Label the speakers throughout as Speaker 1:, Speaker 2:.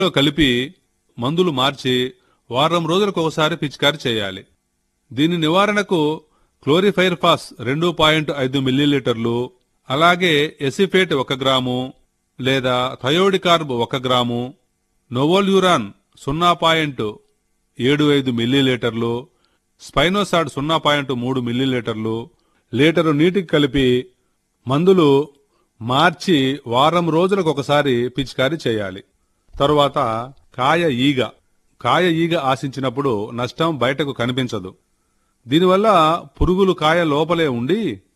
Speaker 1: లో కలిపి మందులు మార్చి వారం రోజులకు ఒకసారి పిచికారి చేయాలి దీని నివారణకు క్లోరిఫైర్ఫాస్ రెండు పాయింట్ ఐదు మిల్లీలీటర్లు అలాగే ఎసిఫేట్ ఒక గ్రాము లేదా థయోడికార్బ్ ఒక గ్రాము నోవోల్యూరాన్ సున్నా పాయింట్ ఏడు ఐదు మిల్లీలీటర్లు స్పైనోసాడ్ సున్నా పాయింట్ మూడు మిల్లీలీటర్లు లీటరు నీటికి కలిపి మందులు మార్చి వారం రోజులకు ఒకసారి పిచికారీ చేయాలి తరువాత కాయ ఈగ కాయ ఈగ ఆశించినప్పుడు నష్టం బయటకు కనిపించదు దీనివల్ల పురుగులు కాయ లోపలే ఉండి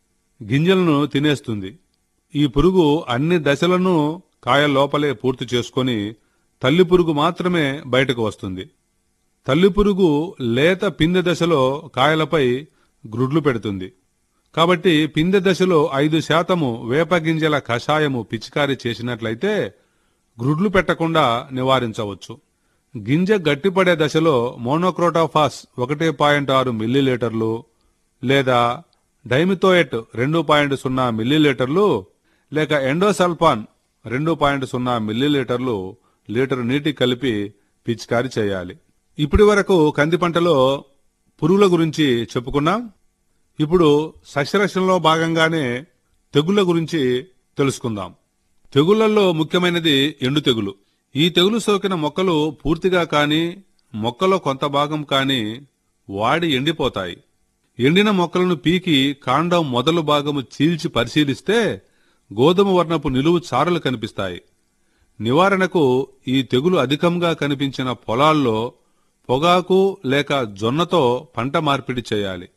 Speaker 1: గింజలను తినేస్తుంది ఈ పురుగు అన్ని దశలను కాయ లోపలే పూర్తి చేసుకొని తల్లి పురుగు మాత్రమే బయటకు వస్తుంది తల్లి పురుగు లేత పిందె దశలో కాయలపై గ్రుడ్లు పెడుతుంది కాబట్టి పిందె దశలో ఐదు శాతము వేప గింజల కషాయము పిచికారీ చేసినట్లయితే గ్రుడ్లు పెట్టకుండా నివారించవచ్చు గింజ గట్టిపడే దశలో మోనోక్రోటాఫాస్ ఒకటి పాయింట్ ఆరు మిల్లీలీటర్లు లేదా డైమిథోయెట్ రెండు పాయింట్ సున్నా మిల్లీలీటర్లు లేక ఎండోసల్ఫాన్ రెండు పాయింట్ సున్నా మిల్లీలీటర్లు లీటర్ నీటి కలిపి పిచికారీ చేయాలి ఇప్పటి వరకు కంది పంటలో పురుగుల గురించి చెప్పుకున్నాం ఇప్పుడు సస్యరక్షణలో భాగంగానే తెగుళ్ల గురించి తెలుసుకుందాం తెగుళ్లలో ముఖ్యమైనది ఎండు తెగులు ఈ తెగులు సోకిన మొక్కలు పూర్తిగా కాని మొక్కలో కొంత భాగం కాని వాడి ఎండిపోతాయి ఎండిన మొక్కలను పీకి కాండం మొదలు భాగము చీల్చి పరిశీలిస్తే గోధుమ వర్ణపు నిలువు చారలు కనిపిస్తాయి నివారణకు ఈ తెగులు అధికంగా కనిపించిన పొలాల్లో పొగాకు లేక జొన్నతో పంట మార్పిడి చేయాలి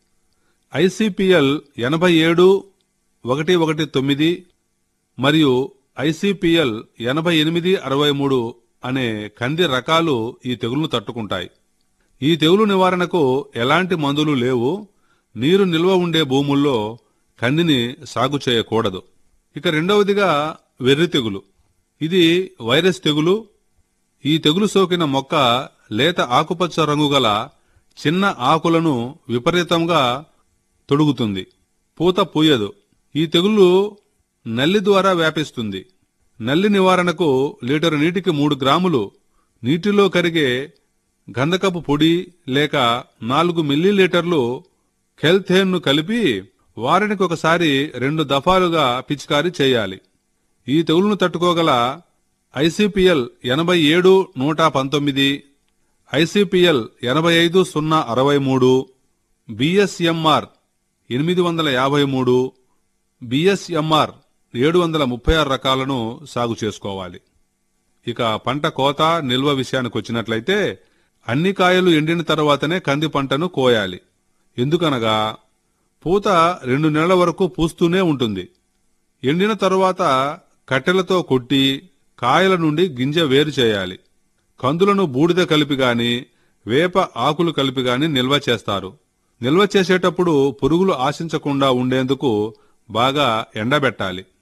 Speaker 1: ఐసిపిఎల్ ఎనభై ఏడు ఒకటి ఒకటి తొమ్మిది మరియు ఐసిపిఎల్ ఎనభై ఎనిమిది అరవై మూడు అనే కంది రకాలు ఈ తెగులును తట్టుకుంటాయి ఈ తెగులు నివారణకు ఎలాంటి మందులు లేవు నీరు నిల్వ ఉండే భూముల్లో కందిని సాగు చేయకూడదు ఇక రెండవదిగా వెర్రి తెగులు ఇది వైరస్ తెగులు ఈ తెగులు సోకిన మొక్క లేత ఆకుపచ్చ రంగు గల చిన్న ఆకులను విపరీతంగా తొడుగుతుంది పూత పూయదు ఈ తెగులు నల్లి ద్వారా వ్యాపిస్తుంది నల్లి నివారణకు లీటరు నీటికి మూడు గ్రాములు నీటిలో కరిగే గంధకపు పొడి లేక నాలుగు మిల్లీలీటర్లు కెల్థేన్ను కలిపి వారానికి ఒకసారి రెండు దఫాలుగా పిచికారీ చేయాలి ఈ తెగులును తట్టుకోగల ఐసిపిఎల్ ఎనభై ఏడు నూట పంతొమ్మిది ఐసిపిఎల్ ఎనభై ఐదు సున్నా అరవై మూడు బిఎస్ఎంఆర్ ఎనిమిది వందల యాభై మూడు బిఎస్ఎంఆర్ ఏడు వందల ముప్పై ఆరు రకాలను సాగు చేసుకోవాలి ఇక పంట కోత నిల్వ విషయానికి వచ్చినట్లయితే అన్ని కాయలు ఎండిన తర్వాతనే కంది పంటను కోయాలి ఎందుకనగా పూత రెండు నెలల వరకు పూస్తూనే ఉంటుంది ఎండిన తరువాత కట్టెలతో కొట్టి కాయల నుండి గింజ వేరు చేయాలి కందులను బూడిద కలిపి గాని వేప ఆకులు కలిపి గాని నిల్వ చేస్తారు నిల్వ చేసేటప్పుడు పురుగులు ఆశించకుండా ఉండేందుకు బాగా ఎండబెట్టాలి